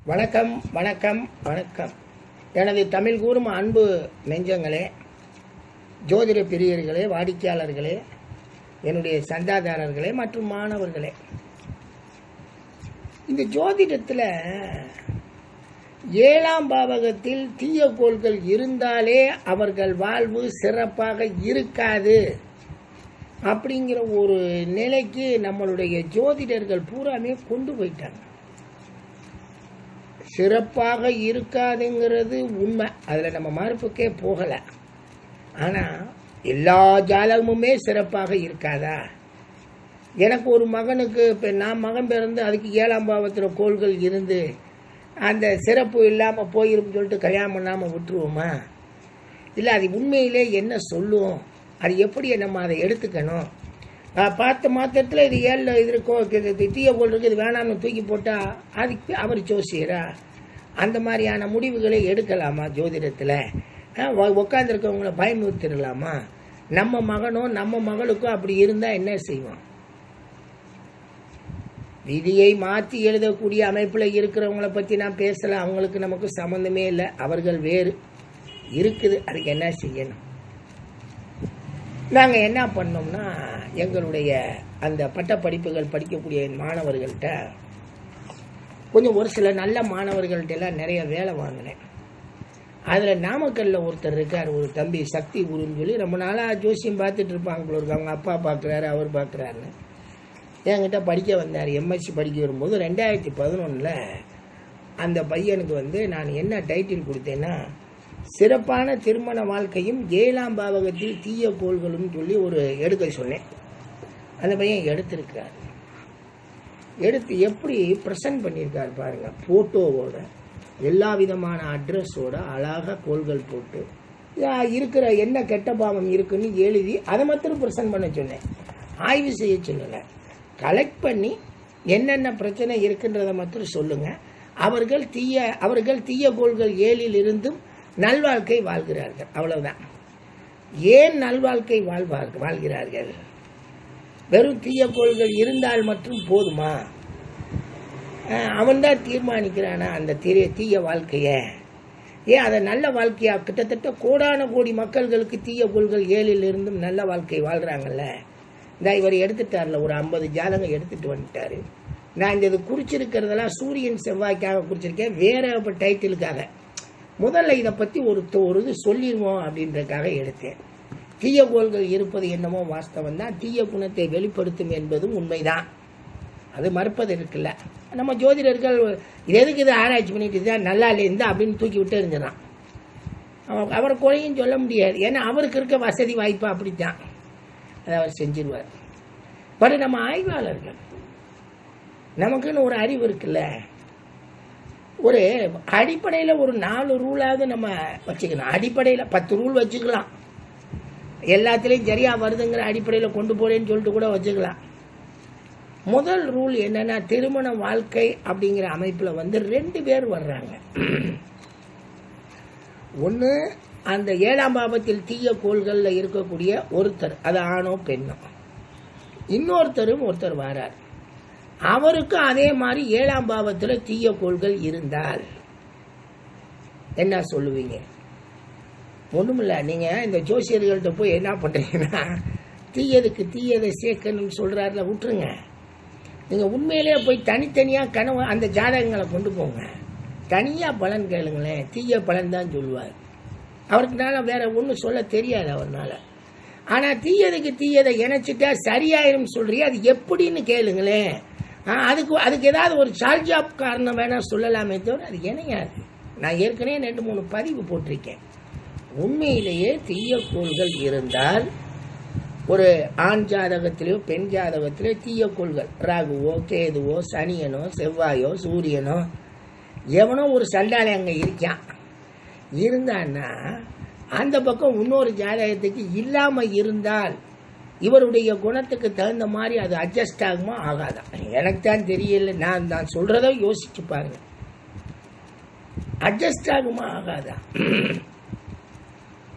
வணக்கம் வணக்கம் வணக்கம் எனது தமிழ் கூறும் அன்பு நெஞ்சங்களே ஜோதிட பிரியர்களே வாடிக்கையாளர்களே என்னுடைய சந்தாதாரர்களே மற்றும் மாணவர்களே இந்த ஜோதிடத்தில் ஏழாம் பாவகத்தில் தீய கோள்கள் இருந்தாலே அவர்கள் வாழ்வு சிறப்பாக இருக்காது அப்படிங்கிற ஒரு நிலைக்கு நம்மளுடைய ஜோதிடர்கள் பூராமே கொண்டு போயிட்டாங்க சிறப்பாக இருக்காதுங்கிறது உண்மை அதில் நம்ம மறுப்புக்கே போகலை ஆனால் எல்லா ஜாதகமுமே சிறப்பாக இருக்காதா எனக்கு ஒரு மகனுக்கு இப்போ நான் மகன் பிறந்து அதுக்கு ஏழாம் பாவத்தில் கோள்கள் இருந்து அந்த சிறப்பு இல்லாமல் போயிரும் சொல்லிட்டு கல்யாணம் பண்ணாமல் விட்டுருவோமா இல்லை அது உண்மையிலே என்ன சொல்லும் அது எப்படி நம்ம அதை எடுத்துக்கணும் ஆஹ் பார்த்த மாத்திரத்தில் இது ஏழில் இது இருக்கோ இது இது தீய கோள் இருக்குது இது வேணாம்னு தூக்கி போட்டால் அதுக்கு அவர் ஜோசியரா அந்த மாதிரியான முடிவுகளை எடுக்கலாமா ஜோதிடத்தில் உட்காந்துருக்கவங்கள பயமுறுத்திடலாமா நம்ம மகனோ நம்ம மகளுக்கோ அப்படி இருந்தால் என்ன செய்வோம் விதியை மாற்றி எழுதக்கூடிய அமைப்பில் இருக்கிறவங்கள பற்றி நான் பேசலை அவங்களுக்கு நமக்கு சம்மந்தமே இல்லை அவர்கள் வேறு இருக்குது அதுக்கு என்ன செய்யணும் நாங்கள் என்ன பண்ணோம்னா எங்களுடைய அந்த பட்டப்படிப்புகள் படிக்கக்கூடிய மாணவர்கள்ட்ட கொஞ்சம் ஒரு சில நல்ல மாணவர்கள்ட்ட எல்லாம் நிறைய வேலை வாங்கினேன் அதில் நாமக்கல்ல ஒருத்தர் இருக்கார் ஒரு தம்பி சக்தி குருன்னு சொல்லி ரொம்ப நாளாக ஜோசியம் பார்த்துட்டு இருப்பாங்க போல இருக்கு அவங்க அப்பா பார்க்குறாரு அவர் பார்க்குறாருன்னு என்கிட்ட படிக்க வந்தார் எம்எஸ்சி படிக்க வரும்போது ரெண்டாயிரத்தி பதினொன்றில் அந்த பையனுக்கு வந்து நான் என்ன டைட்டில் கொடுத்தேன்னா சிறப்பான திருமண வாழ்க்கையும் ஏழாம் பாவகத்தில் தீய கோள்களும் சொல்லி ஒரு எடுக்க சொன்னேன் அந்த பையன் எடுத்திருக்கார் எடுத்து எப்படி ப்ரெசன்ட் பண்ணியிருக்கார் பாருங்க ஃபோட்டோவோட எல்லா விதமான அட்ரஸோட அழகாக கோள்கள் போட்டு யா, இருக்கிற என்ன கெட்ட பாவம் இருக்குன்னு எழுதி அதை மாத்திரம் ப்ரெசன்ட் பண்ண சொன்னேன் ஆய்வு செய்ய சொல்லலை கலெக்ட் பண்ணி என்னென்ன பிரச்சனை இருக்குன்றதை மாத்திரம் சொல்லுங்க அவர்கள் தீய அவர்கள் தீய கோள்கள் ஏழில் இருந்தும் நல்வாழ்க்கை வாழ்கிறார்கள் அவ்வளவுதான் ஏன் நல்வாழ்க்கை வாழ்வார்கள் வாழ்கிறார்கள் வெறும் தீய கோள்கள் இருந்தால் மட்டும் போதுமா அவன் தான் தீர்மானிக்கிறானா அந்த தீய தீய வாழ்க்கையை ஏன் அதை நல்ல வாழ்க்கையா கிட்டத்தட்ட கோடான கோடி மக்கள்களுக்கு தீய கோள்கள் ஏழில் இருந்தும் நல்ல வாழ்க்கை வாழ்றாங்கல்ல இந்த இவர் எடுத்துட்டார்ல ஒரு ஐம்பது ஜாதகம் எடுத்துட்டு வந்துட்டாரு நான் இந்த இது குறிச்சிருக்கிறதெல்லாம் சூரியன் செவ்வாய்க்காக குறிச்சிருக்கேன் வேற டைட்டிலுக்காக முதல்ல இதை பற்றி ஒரு தொ- ஒரு இது சொல்லிடுவோம் அப்படின்றதுக்காக எடுத்தேன் தீய கோள்கள் இருப்பது என்னமோ வாஸ்தவம் தான் தீய குணத்தை வெளிப்படுத்தும் என்பதும் உண்மைதான் அது மறுப்பது இருக்குல்ல நம்ம ஜோதிடர்கள் இது எதுக்கு இது ஆராய்ச்சி பண்ணிட்டு தான் நல்லா இல்லை இந்த அப்படின்னு தூக்கி விட்டு எறிஞ்சிடறான் அவன் அவரை குறையும் சொல்ல முடியாது ஏன்னா அவருக்கு இருக்க வசதி வாய்ப்பு அப்படித்தான் அதை அவர் செஞ்சிருவார் பட் நம்ம ஆய்வாளர்கள் நமக்குன்னு ஒரு அறிவு இருக்குல்ல ஒரு அடிப்படையில் ஒரு நாலு ரூலாவது நம்ம வச்சுக்கணும் அடிப்படையில் பத்து ரூல் வச்சுக்கலாம் எல்லாத்துலேயும் சரியா வருதுங்கிற அடிப்படையில் கொண்டு போறேன்னு சொல்லிட்டு கூட வச்சுக்கலாம் முதல் ரூல் என்னன்னா திருமண வாழ்க்கை அப்படிங்கிற அமைப்பில் வந்து ரெண்டு பேர் வர்றாங்க ஒன்று அந்த ஏழாம் பாவத்தில் தீய கோள்களில் இருக்கக்கூடிய ஒருத்தர் அது ஆணோ பெண்ணோ இன்னொருத்தரும் ஒருத்தர் வரார் அவருக்கும் அதே மாதிரி ஏழாம் பாவத்தில் தீய கோள்கள் இருந்தால் என்ன சொல்லுவீங்க ஒண்ணுமில்ல நீங்க இந்த ஜோசியர்கள்ட்ட போய் என்ன பண்றீங்கன்னா தீயதுக்கு தீயதை சேர்க்கணும்னு சொல்றாருல விட்டுருங்க நீங்க உண்மையிலேயே போய் தனித்தனியா கனவு அந்த ஜாதகங்களை கொண்டு போங்க தனியா பலன் கேளுங்களேன் தீய பலன் தான் சொல்லுவார் அவருக்குனால வேற ஒன்றும் சொல்ல தெரியாது அவர்னால ஆனா தீயதுக்கு தீயதை இணைச்சிட்டா சரியாயிரும் சொல்றியே அது எப்படின்னு கேளுங்களேன் ஆ, அதுக்கு அதுக்கு ஏதாவது ஒரு சால்ஜாப் காரணம் வேணா சொல்லலாமே தவிர அது இணையாது நான் ஏற்கனவே ரெண்டு மூணு பதிவு போட்டிருக்கேன் உண்மையிலேயே தீய கோள்கள் இருந்தால் ஒரு ஆண் ஜாதகத்திலேயோ பெண் ஜாதகத்திலேயோ தீய கோள்கள் ராகுவோ கேதுவோ சனியனோ செவ்வாயோ சூரியனோ எவனோ ஒரு சண்டாளி அங்கே இருக்கான் இருந்தான்னா அந்த பக்கம் இன்னொரு ஜாதகத்துக்கு இல்லாம இருந்தால் இவருடைய குணத்துக்கு தகுந்த மாதிரி அது அட்ஜஸ்ட் ஆகுமா ஆகாதா எனக்கு தான் தெரியல நான் நான் சொல்றத யோசிச்சு பாருங்க அட்ஜஸ்ட் ஆகுமா ஆகாதா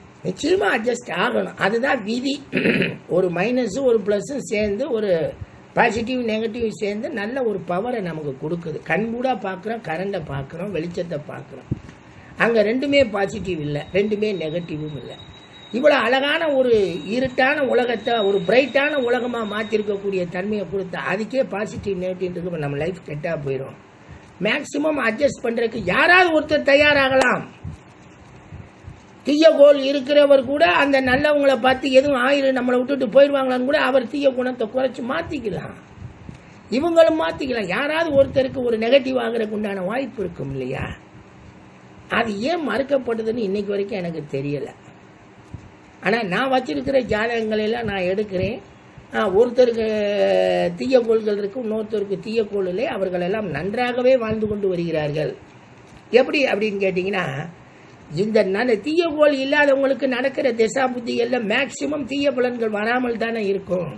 நிச்சயமா அட்ஜஸ்ட் ஆகணும் அதுதான் விதி ஒரு மைனஸும் ஒரு ப்ளஸும் சேர்ந்து ஒரு பாசிட்டிவ் நெகட்டிவ் சேர்ந்து நல்ல ஒரு பவரை நமக்கு கொடுக்குது கண்கூடா பார்க்குறோம் கரண்டை பார்க்குறோம் வெளிச்சத்தை பார்க்குறோம் அங்கே ரெண்டுமே பாசிட்டிவ் இல்லை ரெண்டுமே நெகட்டிவும் இல்லை இவ்வளோ அழகான ஒரு இருட்டான உலகத்தை ஒரு பிரைட்டான உலகமாக மாற்றிருக்கக்கூடிய தன்மையை கொடுத்தா அதுக்கே பாசிட்டிவ் நெகட்டிவ் இருக்கு நம்ம லைஃப் கெட்டாக போயிடும் மேக்சிமம் அட்ஜஸ்ட் பண்ணுறதுக்கு யாராவது ஒருத்தர் தயாராகலாம் தீய கோல் இருக்கிறவர் கூட அந்த நல்லவங்களை பார்த்து எதுவும் ஆயிரம் நம்மளை விட்டுட்டு போயிடுவாங்களான்னு கூட அவர் தீய குணத்தை குறைச்சி மாற்றிக்கலாம் இவங்களும் மாற்றிக்கலாம் யாராவது ஒருத்தருக்கு ஒரு நெகட்டிவ் ஆகிறதுக்கு உண்டான வாய்ப்பு இருக்கும் இல்லையா அது ஏன் மறுக்கப்படுதுன்னு இன்னைக்கு வரைக்கும் எனக்கு தெரியலை ஆனால் நான் வச்சிருக்கிற ஜாதகங்களை எல்லாம் நான் எடுக்கிறேன் ஆ, ஒருத்தருக்கு தீய கோள்கள் இருக்கு இன்னொருத்தருக்கு தீய கோள் இல்லை அவர்கள் எல்லாம் நன்றாகவே வாழ்ந்து கொண்டு வருகிறார்கள் எப்படி அப்படின்னு கேட்டிங்கன்னா இந்த நன தீய கோள் இல்லாதவங்களுக்கு நடக்கிற திசா புத்தி எல்லாம் மேக்சிமம் தீய பலன்கள் வராமல் தானே இருக்கும்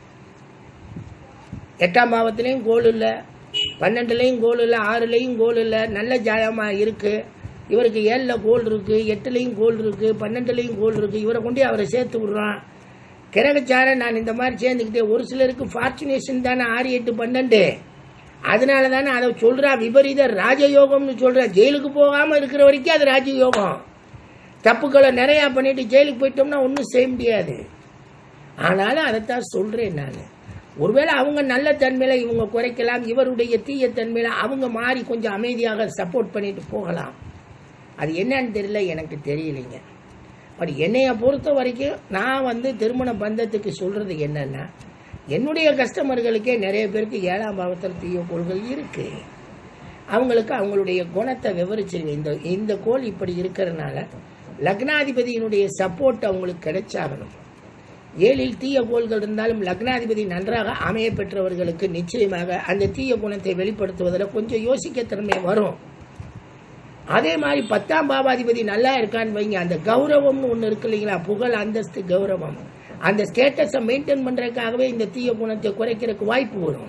எட்டாம் பாவத்திலையும் கோல் இல்லை பன்னெண்டுலையும் கோல் இல்லை ஆறுலையும் கோல் இல்லை நல்ல ஜாதகமாக இருக்கு இவருக்கு ஏழில் கோல் இருக்கு எட்டுலையும் கோல் இருக்கு பன்னெண்டுலையும் கோல் இருக்கு இவரை கொண்டு அவரை சேர்த்து விடுறான் கிரகச்சாரம் நான் இந்த மாதிரி சேர்ந்துக்கிட்டே ஒரு சிலருக்கு ஃபார்ச்சுனேஷன் தானே ஆறு எட்டு பன்னெண்டு அதனால தானே அதை சொல்றா விபரீத ராஜயோகம்னு சொல்றா ஜெயிலுக்கு போகாம இருக்கிற வரைக்கும் அது ராஜயோகம் தப்புக்களை நிறையா பண்ணிட்டு ஜெயிலுக்கு போயிட்டோம்னா ஒன்றும் செய்ய முடியாது ஆனாலும் அதைத்தான் சொல்றேன் நான் ஒருவேளை அவங்க நல்ல தன்மையில இவங்க குறைக்கலாம் இவருடைய தீய தன்மையில அவங்க மாறி கொஞ்சம் அமைதியாக சப்போர்ட் பண்ணிட்டு போகலாம் அது என்னன்னு தெரியல எனக்கு தெரியலைங்க பட் என்னைய பொறுத்த வரைக்கும் நான் வந்து திருமண பந்தத்துக்கு சொல்றது என்னன்னா என்னுடைய கஸ்டமர்களுக்கே நிறைய பேருக்கு ஏழாம் பாவத்தில் தீய கோள்கள் இருக்கு அவங்களுக்கு அவங்களுடைய குணத்தை விவரிச்சிருவேன் இந்த இந்த கோள் இப்படி இருக்கிறதுனால லக்னாதிபதியினுடைய சப்போர்ட் அவங்களுக்கு கிடைச்சாகணும் ஏழில் தீய கோள்கள் இருந்தாலும் லக்னாதிபதி நன்றாக அமைய பெற்றவர்களுக்கு நிச்சயமாக அந்த தீய குணத்தை வெளிப்படுத்துவதில் கொஞ்சம் யோசிக்க திறமை வரும் அதே மாதிரி பத்தாம் பாவாதிபதி நல்லா இருக்கான்னு வைங்க அந்த கௌரவம்னு ஒன்று இருக்கு இல்லைங்களா புகழ் அந்தஸ்து கௌரவம் அந்த ஸ்டேட்டஸை மெயின்டைன் பண்ணுறதுக்காகவே இந்த தீய குணத்தை குறைக்கிறதுக்கு வாய்ப்பு வரும்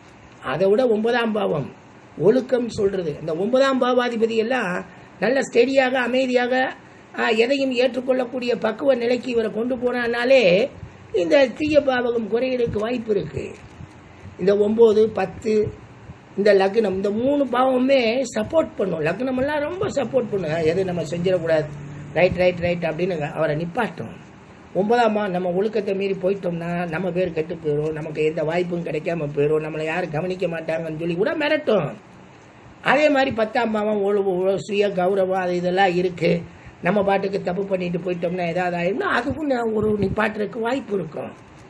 அதை விட ஒன்பதாம் பாவம் ஒழுக்கம் சொல்றது இந்த ஒன்பதாம் பாவாதிபதி எல்லாம் நல்ல ஸ்டெடியாக அமைதியாக ஆ, எதையும் ஏற்றுக்கொள்ளக்கூடிய பக்குவ நிலைக்கு இவரை கொண்டு போனானாலே இந்த தீய பாவகம் குறையிறதுக்கு வாய்ப்பு இருக்கு இந்த ஒம்பது பத்து இந்த லக்னம் இந்த மூணு பாவமுமே சப்போர்ட் பண்ணும் லக்னம் எல்லாம் ரொம்ப சப்போர்ட் பண்ணும் எது நம்ம செஞ்சிடக்கூடாது ரைட் ரைட் ரைட் அப்படின்னு அவரை நிப்பாட்டும் ஒன்பதாம் பாவம் நம்ம ஒழுக்கத்தை மீறி போயிட்டோம்னா நம்ம பேர் கெட்டு போயிடும் நமக்கு எந்த வாய்ப்பும் கிடைக்காம போயிடும் நம்மளை யாரும் கவனிக்க மாட்டாங்கன்னு சொல்லி கூட மிரட்டும் அதே மாதிரி பத்தாம் பாவம் ஒழு ஒழு- சுய கௌரவம் அது இதெல்லாம் இருக்கு நம்ம பாட்டுக்கு தப்பு பண்ணிட்டு போயிட்டோம்னா ஏதாவது ஆயிடும்னா அதுக்கும் நான் ஒரு நிப்பாட்டுறதுக்கு வாய்ப்பு இருக்கும்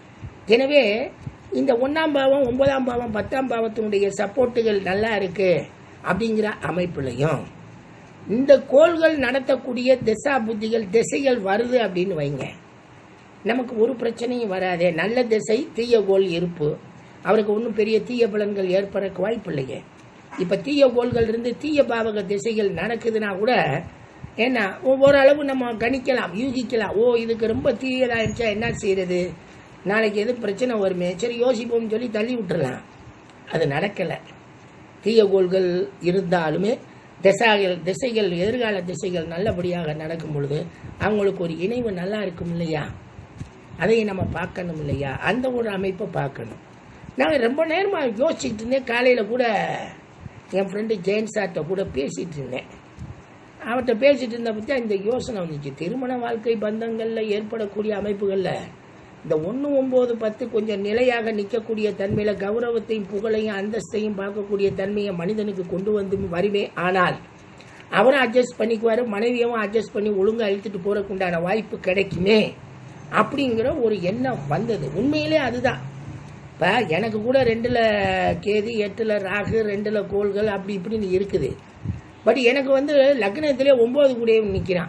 எனவே இந்த ஒன்றாம் பாவம் ஒன்பதாம் பாவம் பத்தாம் பாவத்தினுடைய சப்போர்ட்டுகள் நல்லா இருக்கு அப்படிங்கிற அமைப்புலையும் இந்த கோள்கள் நடத்தக்கூடிய திசா புத்திகள் திசைகள் வருது அப்படின்னு வைங்க நமக்கு ஒரு பிரச்சனையும் வராதே நல்ல திசை தீய கோள் இருப்பு அவருக்கு ஒன்றும் பெரிய தீய பலன்கள் ஏற்படுறதுக்கு வாய்ப்பு இல்லையே இப்போ தீய கோள்கள் இருந்து தீய பாவக திசைகள் நடக்குதுன்னா கூட ஏன்னா ஓரளவு நம்ம கணிக்கலாம் யூகிக்கலாம் ஓ இதுக்கு ரொம்ப தீயதாயிருச்சா என்ன செய்யறது நாளைக்கு எது பிரச்சனை வருமே சரி யோசிப்போம்னு சொல்லி தள்ளி விட்டுறலாம் அது நடக்கலை தீய கோள்கள் இருந்தாலுமே திசைகள் திசைகள் எதிர்கால திசைகள் நல்லபடியாக நடக்கும் பொழுது அவங்களுக்கு ஒரு இணைவு நல்லா இருக்கும் இல்லையா அதையும் நம்ம பார்க்கணும் இல்லையா அந்த ஒரு அமைப்பை பார்க்கணும் நான் ரொம்ப நேரமாக யோசிச்சுட்டு இருந்தேன் காலையில் கூட என் ஃப்ரெண்டு ஜெயன் சார்கிட்ட கூட பேசிகிட்டு இருந்தேன் அவர்கிட்ட பேசிட்டு இருந்த பற்றி இந்த யோசனை வந்துச்சு திருமண வாழ்க்கை பந்தங்களில் ஏற்படக்கூடிய அமைப்புகளில் இந்த ஒன்று ஒம்பது பத்து கொஞ்சம் நிலையாக நிற்கக்கூடிய தன்மையில் கௌரவத்தையும் புகழையும் அந்தஸ்தையும் பார்க்கக்கூடிய தன்மையை மனிதனுக்கு கொண்டு வந்து வருமே ஆனால் அவரும் அட்ஜஸ்ட் பண்ணிக்குவார் மனைவியும் அட்ஜஸ்ட் பண்ணி ஒழுங்கா இழுத்துட்டு போறதுக்கு உண்டான வாய்ப்பு கிடைக்குமே அப்படிங்கிற ஒரு எண்ணம் வந்தது உண்மையிலே அதுதான் இப்போ எனக்கு கூட ரெண்டில் கேது எட்டில் ராகு ரெண்டில் கோள்கள் அப்படி இப்படின்னு இருக்குது பட் எனக்கு வந்து லக்னத்திலே ஒம்பது கூடயும் நிற்கிறான்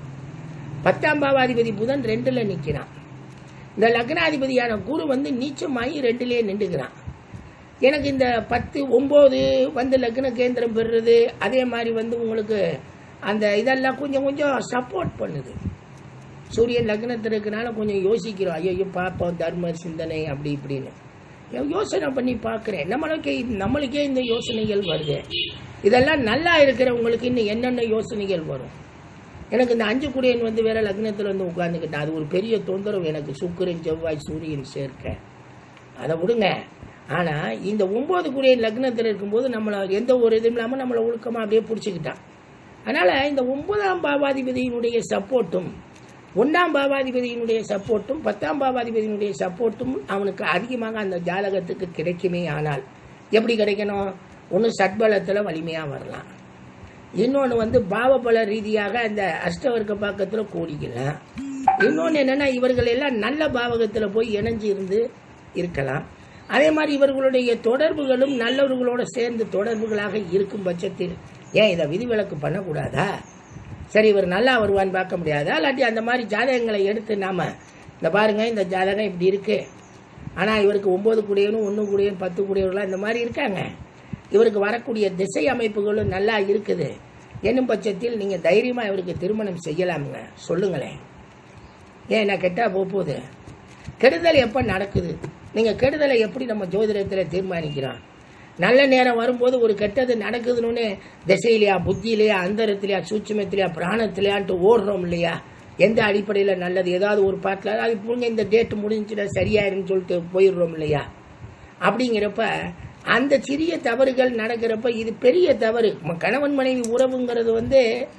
பத்தாம் பாவாதிபதி புதன் ரெண்டில் நிற்கிறான் இந்த லக்னாதிபதியான குரு வந்து நீச்சமாகி ரெண்டுலேயே நின்றுக்கிறான் எனக்கு இந்த பத்து ஒம்பது வந்து லக்ன கேந்திரம் பெறுறது அதே மாதிரி வந்து உங்களுக்கு அந்த இதெல்லாம் கொஞ்சம் கொஞ்சம் சப்போர்ட் பண்ணுது சூரியன் லக்னத்தில் இருக்கனால கொஞ்சம் யோசிக்கிறோம் ஐயோ பார்ப்போம் தர்ம சிந்தனை அப்படி இப்படின்னு யோ- யோசனை பண்ணி பார்க்குறேன் நம்மளுக்கே நம்மளுக்கே இந்த யோசனைகள் வருது இதெல்லாம் நல்லா இருக்கிறவங்களுக்கு இன்னும் என்னென்ன யோசனைகள் வரும் எனக்கு இந்த அஞ்சு குடியன் வந்து வேற லக்னத்தில் வந்து உட்காந்துக்கிட்டேன் அது ஒரு பெரிய தொந்தரவு எனக்கு சுக்கிரன் செவ்வாய் சூரியன் சேர்க்க அதை விடுங்க ஆனால் இந்த ஒம்பது குடிய லக்னத்தில் இருக்கும்போது நம்மளை எந்த ஒரு இதுவும் இல்லாமல் நம்மளை ஒழுக்கமாக அப்படியே பிடிச்சிக்கிட்டான் அதனால் இந்த ஒன்பதாம் பாவாதிபதியினுடைய சப்போர்ட்டும் ஒன்றாம் பாவாதிபதியினுடைய சப்போர்ட்டும் பத்தாம் பாவாதிபதியினுடைய சப்போர்ட்டும் அவனுக்கு அதிகமாக அந்த ஜாதகத்துக்கு கிடைக்குமே ஆனால் எப்படி கிடைக்கணும் ஒன்று சட்பலத்தில் வலிமையாக வரலாம் இன்னொன்று வந்து பாவபல ரீதியாக அந்த அஷ்டவர்க்க பாக்கத்தில் கூடிக்கலாம் இன்னொன்று என்னன்னா இவர்கள் எல்லாம் நல்ல பாவகத்தில் போய் இணைஞ்சு இருந்து இருக்கலாம் அதே மாதிரி இவர்களுடைய தொடர்புகளும் நல்லவர்களோட சேர்ந்து தொடர்புகளாக இருக்கும் பட்சத்தில் ஏன் இதை விதிவிலக்கு பண்ணக்கூடாதா சரி இவர் நல்லா வருவான்னு பார்க்க முடியாதா இல்லாட்டி அந்த மாதிரி ஜாதகங்களை எடுத்து நாம இந்த பாருங்க இந்த ஜாதகம் இப்படி இருக்கு ஆனால் இவருக்கு ஒன்பது கூடியவனும் ஒன்று கூடியவன் பத்து கூடியவர்களாம் இந்த மாதிரி இருக்காங்க இவருக்கு வரக்கூடிய திசை அமைப்புகளும் நல்லா இருக்குது என்னும் பட்சத்தில் நீங்கள் தைரியமாக இவருக்கு திருமணம் செய்யலாமுங்க சொல்லுங்களேன் ஏன் என்ன கெட்டா போக போகுது கெடுதல் எப்போ நடக்குது நீங்கள் கெடுதலை எப்படி நம்ம ஜோதிடத்தில் தீர்மானிக்கிறோம் நல்ல நேரம் வரும்போது ஒரு கெட்டது நடக்குதுன்னு திசையிலையா புத்தியிலையா அந்தரத்திலையா சூட்சுமத்திலையா பிராணத்திலையான்ட்டு ஓடுறோம் இல்லையா எந்த அடிப்படையில் நல்லது ஏதாவது ஒரு பாட்டில் அது புரிஞ்ச இந்த டேட் முடிஞ்சுட்டா சரியாயிருன்னு சொல்லிட்டு போயிடுறோம் இல்லையா அப்படிங்கிறப்ப அந்த சிறிய தவறுகள் நடக்கிறப்ப இது பெரிய தவறு ம- கணவன் மனைவி உறவுங்கிறது வந்து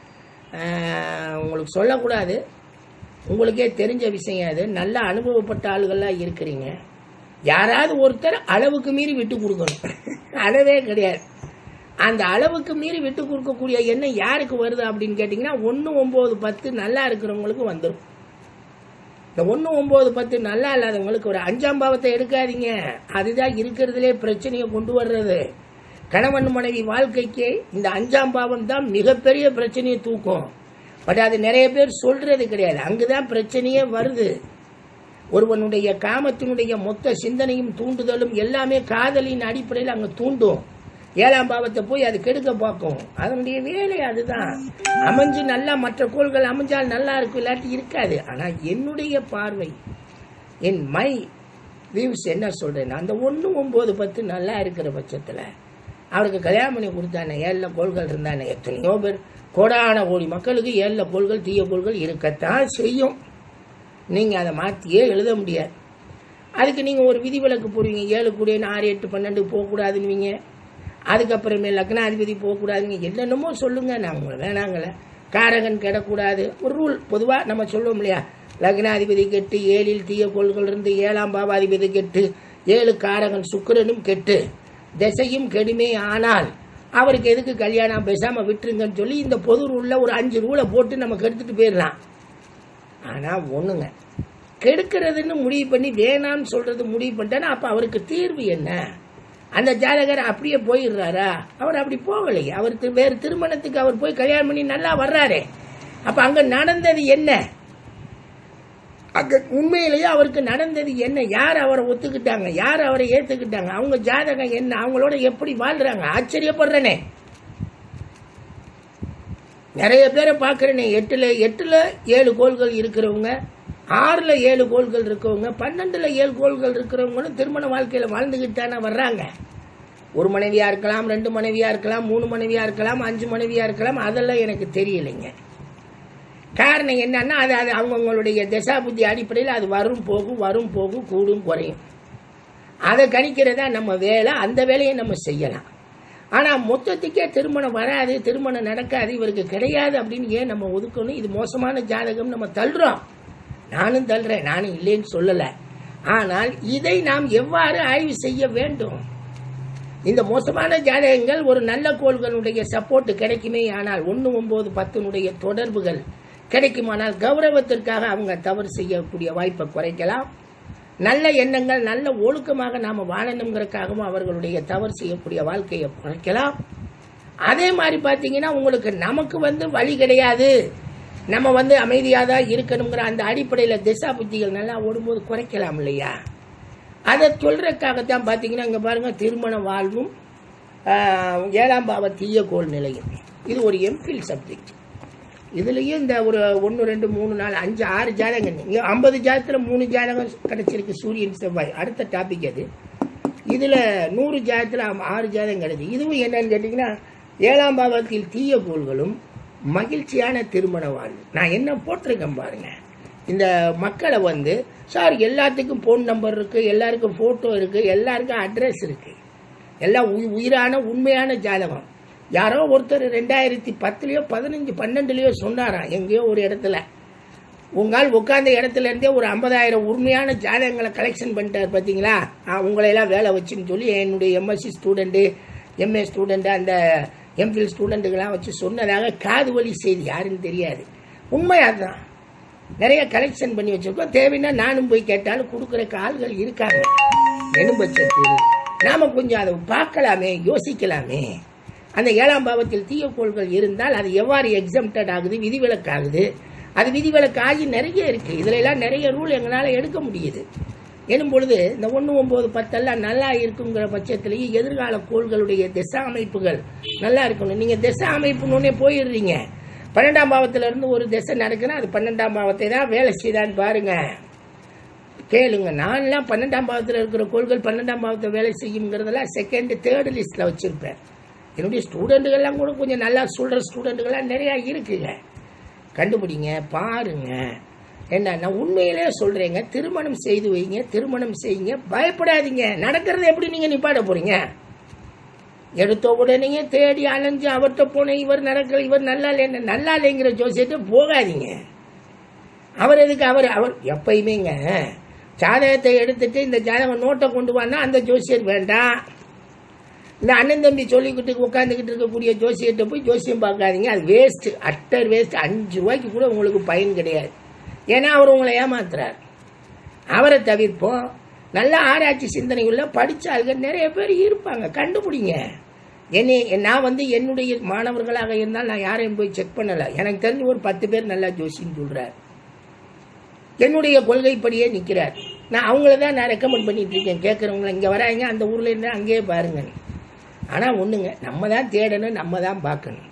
ஆஹ், உங்களுக்கு சொல்லக்கூடாது உங்களுக்கே தெரிஞ்ச விஷயம் அது நல்ல அனுபவப்பட்ட ஆளுகள்லாம் இருக்கிறீங்க யாராவது ஒருத்தர் அளவுக்கு மீறி விட்டு கொடுக்கணும் அளவே கிடையாது அந்த அளவுக்கு மீறி விட்டு கொடுக்கக்கூடிய எண்ணம் யாருக்கு வருது அப்படின்னு கேட்டிங்கன்னா ஒன்று ஒம்பது பத்து நல்லா இருக்கிறவங்களுக்கு வந்துடும் இந்த ஒன்று ஒம்பது பத்து நல்லா இல்லாதவங்களுக்கு ஒரு அஞ்சாம் பாவத்தை எடுக்காதீங்க அதுதான் இருக்கிறதுலே பிரச்சனையை கொண்டு வர்றது கணவன் மனைவி வாழ்க்கைக்கு இந்த அஞ்சாம் பாவம் தான் மிகப்பெரிய பிரச்சனையை தூக்கும் பட் அது நிறைய பேர் சொல்றது கிடையாது அங்குதான் பிரச்சனையே வருது ஒருவனுடைய காமத்தினுடைய மொத்த சிந்தனையும் தூண்டுதலும் எல்லாமே காதலின் அடிப்படையில் அங்க தூண்டும் ஏழாம் பாவத்தை போய் அது கெடுக்க பார்க்கும் அதனுடைய வேலை அதுதான் அமைஞ்சு நல்லா மற்ற கோள்கள் அமைஞ்சால் நல்லா இருக்கும் இல்லாட்டி இருக்காது ஆனா என்னுடைய பார்வை என் மை வியூஸ் என்ன சொல்றேன் அந்த ஒன்று ஒன்பது பத்து நல்லா இருக்கிற பட்சத்தில் அவருக்கு கல்யாணம் பண்ணி கொடுத்தானே ஏழில் கோள்கள் இருந்தானே எத்தனையோ பேர் கோடான கோடி மக்களுக்கு ஏழில் கோள்கள் தீய கோள்கள் இருக்கத்தான் செய்யும் நீங்கள் அதை மாற்றியே எழுத முடியாது அதுக்கு நீங்கள் ஒரு விதிவிலக்கு போடுவீங்க ஏழு கூடிய ஆறு எட்டு பன்னெண்டு போகக்கூடாதுன்னுவீங்க அதுக்கப்புறமே லக்னாதிபதி போகக்கூடாதுங்க என்னென்னமோ சொல்லுங்க நான் உங்களை வேணாங்களே காரகன் கெடக்கூடாது ஒரு ரூல் பொதுவாக நம்ம சொல்லுவோம் இல்லையா லக்னாதிபதி கெட்டு ஏழில் தீய கோள்கள் இருந்து ஏழாம் பாவாதிபதி கெட்டு ஏழு காரகன் சுக்கிரனும் கெட்டு திசையும் கெடுமே ஆனால் அவருக்கு எதுக்கு கல்யாணம் பேசாமல் விட்டுருங்கன்னு சொல்லி இந்த பொது ரூலில் ஒரு அஞ்சு ரூலை போட்டு நம்ம கெடுத்துட்டு போயிடலாம் ஆனால் ஒன்றுங்க கெடுக்கிறதுன்னு முடிவு பண்ணி வேணாம்னு சொல்றது முடிவு பண்ணிட்டேன்னா அப்போ அவருக்கு தீர்வு என்ன அந்த ஜாதகர் அப்படியே போயிடுறாரா அவர் அப்படி போகலையே அவருக்கு வேறு திருமணத்துக்கு அவர் போய் கல்யாணம் பண்ணி நல்லா வர்றாரே அப்போ அங்கே நடந்தது என்ன அங்க உண்மையிலேயே அவருக்கு நடந்தது என்ன யார் அவரை ஒத்துக்கிட்டாங்க யார் அவரை ஏத்துக்கிட்டாங்க அவங்க ஜாதகம் என்ன அவங்களோட எப்படி வாழ்றாங்க ஆச்சரியப்படுறனே நிறைய பேரை பார்க்குறேனே எட்டுல எட்டுல ஏழு கோள்கள் இருக்கிறவங்க ஆறுல ஏழு கோள்கள் இருக்கவங்க பன்னெண்டுல ஏழு கோள்கள் இருக்கிறவங்களும் திருமண வாழ்க்கையில வாழ்ந்துகிட்டு தானே வர்றாங்க ஒரு மனைவியா இருக்கலாம் ரெண்டு மனைவியா இருக்கலாம் மூணு மனைவியா இருக்கலாம் அஞ்சு மனைவியா இருக்கலாம் அதெல்லாம் எனக்கு தெரியலைங்க காரணம் என்னன்னா அது அது அவங்கவுங்களுடைய தசா புத்தி அடிப்படையில் அது வரும் போகும் வரும் போகும் கூடும் குறையும் அதை கணிக்கிறதா நம்ம வேலை அந்த வேலையை நம்ம செய்யலாம் ஆனால் மொத்தத்துக்கே திருமணம் வராது திருமணம் நடக்காது இவருக்கு கிடையாது அப்படின்னு ஏன் நம்ம ஒதுக்கணும் இது மோசமான ஜாதகம் நம்ம தள்ளுறோம் நானும் தள்ளுறேன் நானும் இல்லைன்னு சொல்லலை ஆனால் இதை நாம் எவ்வாறு ஆய்வு செய்ய வேண்டும் இந்த மோசமான ஜாதகங்கள் ஒரு நல்ல கோள்களுடைய சப்போர்ட் கிடைக்குமே ஆனால் ஒன்று ஒன்பது பத்தினுடைய தொடர்புகள் கிடைக்குமானால் கௌரவத்திற்காக அவங்க தவறு செய்யக்கூடிய வாய்ப்பை குறைக்கலாம் நல்ல எண்ணங்கள் நல்ல ஒழுக்கமாக நாம வாழணுங்கிறதுக்காகவும் அவர்களுடைய தவறு செய்யக்கூடிய வாழ்க்கையை குறைக்கலாம் அதே மாதிரி பார்த்தீங்கன்னா உங்களுக்கு நமக்கு வந்து வழி கிடையாது நம்ம வந்து அமைதியாக தான் இருக்கணுங்கிற அந்த அடிப்படையில் திசா புத்திகள் நல்லா ஓடும்போது குறைக்கலாம் இல்லையா அதை சொல்றதுக்காகத்தான் பார்த்தீங்கன்னா இங்கே பாருங்க திருமண வாழ்வும் ஆஹ், ஏழாம் பாவ தீய கோள் நிலையும் இது ஒரு எம்ஃபில் சப்ஜெக்ட் இதுலயும் இந்த ஒரு ஒன்று ரெண்டு மூணு நாலு அஞ்சு ஆறு ஜாதகம் இங்கே ஐம்பது ஜாதகத்தில் மூணு ஜாதகம் கிடைச்சிருக்கு சூரியன் செவ்வாய் அடுத்த டாபிக் அது இதில் நூறு ஜாதகத்தில் ஆறு ஜாதகம் கிடைச்சு இதுவும் என்னன்னு கேட்டிங்கன்னா ஏழாம் பாவத்தில் தீய கோள்களும் மகிழ்ச்சியான திருமண வாழ்வு நான் என்ன போட்டிருக்கேன் பாருங்க இந்த மக்களை வந்து சார் எல்லாத்துக்கும் ஃபோன் நம்பர் இருக்குது எல்லாருக்கும் ஃபோட்டோ இருக்குது எல்லாருக்கும் அட்ரஸ் இருக்குது எல்லாம் உயி- உயிரான உண்மையான ஜாதகம் யாரோ ஒருத்தர் ரெண்டாயிரத்தி பத்துலேயோ பதினஞ்சு பன்னெண்டுலேயோ சொன்னாராம் எங்கேயோ ஒரு இடத்துல உங்கால் உட்கார்ந்த இடத்துல இருந்தே ஒரு ஐம்பதாயிரம் உண்மையான ஜாதகங்களை கலெக்ஷன் பண்ணிட்டார் பார்த்தீங்களா ஆ, உங்களையெல்லாம் வேலை வச்சுன்னு சொல்லி என்னுடைய எம்எஸ்சி ஸ்டூடெண்ட்டு எம்ஏ ஸ்டூடெண்ட்டு அந்த எம்ஃபில் ஸ்டூடெண்ட்டுக்கெல்லாம் வச்சு சொன்னதாக காது வழி செய்தி யாருன்னு தெரியாது உண்மை அதுதான் நிறைய கலெக்ஷன் பண்ணி வச்சிருக்கோம் தேவைன்னா நானும் போய் கேட்டாலும் கொடுக்குறக்கு ஆள்கள் இருக்காங்க எனும் பட்சத்தில் நாம கொஞ்சம் அதை பார்க்கலாமே யோசிக்கலாமே அந்த ஏழாம் பாவத்தில் தீயக்கோள்கள் இருந்தால் அது எவ்வாறு எக்ஸம்டட் ஆகுது விதிவிலக்காகுது அது விதிவிலக்கு ஆகி நிறைய இருக்கு இதுல எல்லாம் நிறைய ரூல் எங்களால் எடுக்க முடியுது எனும் பொழுது இந்த ஒன்று ஒன்பது பத்தெல்லாம் நல்லா இருக்குங்கிற பட்சத்திலேயே எதிர்கால கோள்களுடைய திசை அமைப்புகள் நல்லா இருக்கணும் நீங்க திசை அமைப்புன்னு போயிடுறீங்க பன்னெண்டாம் பாவத்துல இருந்து ஒரு திசை நடக்குன்னா அது பன்னெண்டாம் பாவத்தை தான் வேலை செய்தான்னு பாருங்க கேளுங்க நான்லாம் பன்னெண்டாம் பாவத்தில் இருக்கிற கோள்கள் பன்னெண்டாம் பாவத்தை வேலை செய்யுங்கிறதெல்லாம் செகண்ட் தேர்ட் லிஸ்ட்டில் வச்சுருப்பேன் என்னுடைய ஸ்டூடெண்ட்டுகள்லாம் கூட கொஞ்சம் நல்லா சொல்கிற ஸ்டூடெண்ட்டுகள்லாம் நிறையா இருக்குங்க கண்டுபிடிங்க பாருங்க என்ன நான் உண்மையிலே சொல்கிறேங்க திருமணம் செய்து வைங்க திருமணம் செய்யுங்க பயப்படாதீங்க நடக்கிறது எப்படி நீங்கள் நிப்பாட போகிறீங்க எடுத்த உடனே தேடி அலைஞ்சு அவர்கிட்ட போன இவர் நடக்கல இவர் நல்லா இல்லைன்னு நல்லா இல்லைங்கிற ஜோசியத்தை போகாதீங்க அவர் எதுக்கு அவர் அவர் எப்பயுமேங்க ஜாதகத்தை எடுத்துட்டு இந்த ஜாதகம் நோட்டை கொண்டு வானா அந்த ஜோசியர் வேண்டாம் இந்த அண்ணன் தம்பி சொல்லிக்கிட்டு உட்காந்துக்கிட்டு இருக்கக்கூடிய ஜோசியர்கிட்ட போய் ஜோசியம் பார்க்காதீங்க அது வேஸ்ட் அட்டர் வேஸ்ட் அஞ்சு ரூபாய்க்கு கூட உங்களுக்கு பயன் கிடையாது ஏன்னா அவர் உங்களை ஏமாத்துறார் அவரை தவிர்ப்போம் நல்ல ஆராய்ச்சி சிந்தனை உள்ள படிச்ச ஆளுங்க நிறைய பேர் இருப்பாங்க கண்டுபிடிங்க என்னை நான் வந்து என்னுடைய மாணவர்களாக இருந்தால் நான் யாரையும் போய் செக் பண்ணல எனக்கு தெரிஞ்சு ஒரு பத்து பேர் நல்லா ஜோசின்னு சொல்றார் என்னுடைய கொள்கைப்படியே நிற்கிறார் நான் அவங்கள தான் நான் ரெக்கமெண்ட் பண்ணிட்டு இருக்கேன் கேட்குறவங்கள இங்கே வராங்க அந்த ஊரில் இருந்து அங்கேயே பாருங்க ஆனால் ஒன்றுங்க நம்ம தான் தேடணும் நம்ம தான் பார்க்கணும்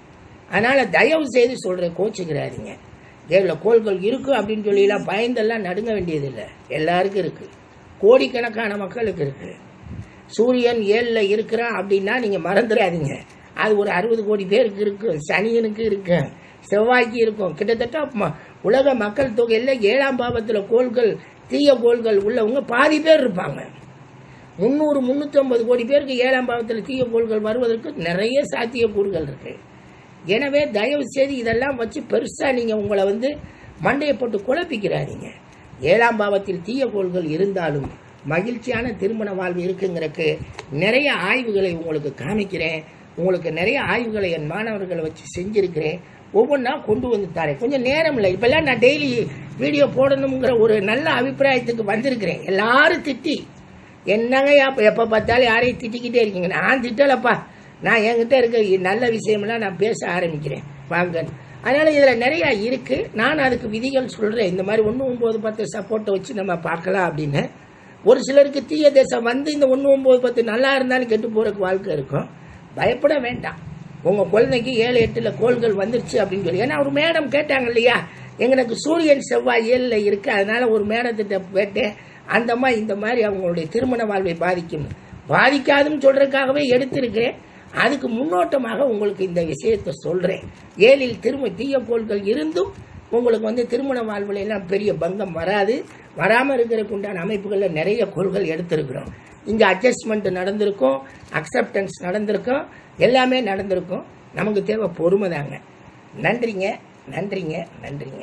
அதனால் தயவு செய்து சொல்கிறேன் கோச்சுக்கிறாதீங்க தேவில் கோள்கள் இருக்கும் அப்படின்னு சொல்லிலாம் பயந்தெல்லாம் நடுங்க வேண்டியதில்லை எல்லாருக்கும் இருக்குது கோடிக்கணக்கான மக்களுக்கு இருக்குது சூரியன் ஏழில் இருக்கிறான் அப்படின்னா நீங்கள் மறந்துடாதீங்க அது ஒரு அறுபது கோடி பேருக்கு இருக்கு சனியனுக்கு இருக்கு செவ்வாய்க்கு இருக்கும் கிட்டத்தட்ட ம- உலக மக்கள் தொகையில் ஏழாம் பாவத்தில் கோள்கள் தீய கோள்கள் உள்ளவங்க பாதி பேர் இருப்பாங்க முந்நூறு முந்நூற்றம்பது கோடி பேருக்கு ஏழாம் பாவத்தில் தீய கோள்கள் வருவதற்கு நிறைய சாத்தியக்கூறுகள் இருக்கு எனவே தயவு செய்து இதெல்லாம் வச்சு பெருசாக நீங்கள் உங்களை வந்து மண்டையை போட்டு குழப்பிக்கிறாதீங்க ஏழாம் பாவத்தில் தீய கோள்கள் இருந்தாலும் மகிழ்ச்சியான திருமண வாழ்வு இருக்குங்கிறக்கு நிறைய ஆய்வுகளை உங்களுக்கு காமிக்கிறேன் உங்களுக்கு நிறைய ஆய்வுகளை என் மாணவர்களை வச்சு செஞ்சிருக்கிறேன் ஒவ்வொன்றா கொண்டு வந்து தரேன் கொஞ்சம் நேரம் இல்லை இப்பெல்லாம் நான் டெய்லி வீடியோ போடணுங்கிற ஒரு நல்ல அபிப்பிராயத்துக்கு வந்திருக்கிறேன் எல்லாரும் திட்டி என்னங்க எப்போ எப்போ பார்த்தாலும் யாரையும் திட்டிக்கிட்டே இருக்கீங்க நான் திட்டலப்பா நான் என்கிட்ட இருக்க நல்ல விஷயமெல்லாம் நான் பேச ஆரம்பிக்கிறேன் வாங்க அதனால இதில் நிறையா இருக்கு நான் அதுக்கு விதிகள் சொல்கிறேன் இந்த மாதிரி ஒன்று ஒம்பது பத்து சப்போர்ட்டை வச்சு நம்ம பார்க்கலாம் அப்படின்னு ஒரு சிலருக்கு தீய தேசம் வந்து இந்த ஒன்று ஒம்பது பத்து நல்லா இருந்தாலும் கெட்டு போறதுக்கு வாழ்க்கை இருக்கும் பயப்பட வேண்டாம் உங்க குழந்தைக்கு ஏழு எட்டுல கோள்கள் வந்துருச்சு அப்படின்னு சொல்லி ஏன்னா ஒரு மேடம் கேட்டாங்க இல்லையா எங்களுக்கு சூரியன் செவ்வாய் ஏழுல இருக்கு அதனால ஒரு மேடத்திட்ட கேட்டேன் அந்த மாதிரி இந்த மாதிரி அவங்களுடைய திருமண வாழ்வை பாதிக்கும் பாதிக்காதுன்னு சொல்றதுக்காகவே எடுத்திருக்கிறேன் அதுக்கு முன்னோட்டமாக உங்களுக்கு இந்த விஷயத்தை சொல்றேன் ஏழில் திரும்ப தீய கோள்கள் இருந்தும் உங்களுக்கு வந்து திருமண வாழ்வுல எல்லாம் பெரிய பங்கம் வராது வராமல் இருக்கிறதுக்கு உண்டான அமைப்புகளில் நிறைய கோள்கள் எடுத்திருக்கிறோம் இங்கே அட்ஜஸ்ட்மெண்ட் நடந்திருக்கும் அக்செப்டன்ஸ் நடந்திருக்கும் எல்லாமே நடந்திருக்கும் நமக்கு தேவை பொறுமை தாங்க நன்றிங்க நன்றிங்க நன்றிங்க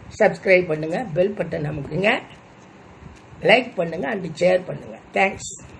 சப்ஸ்கிரைப் பண்ணுங்க பெல் பட்டன் நமக்குங்க லைக் பண்ணுங்க அண்ட் ஷேர் பண்ணுங்க தேங்க்ஸ்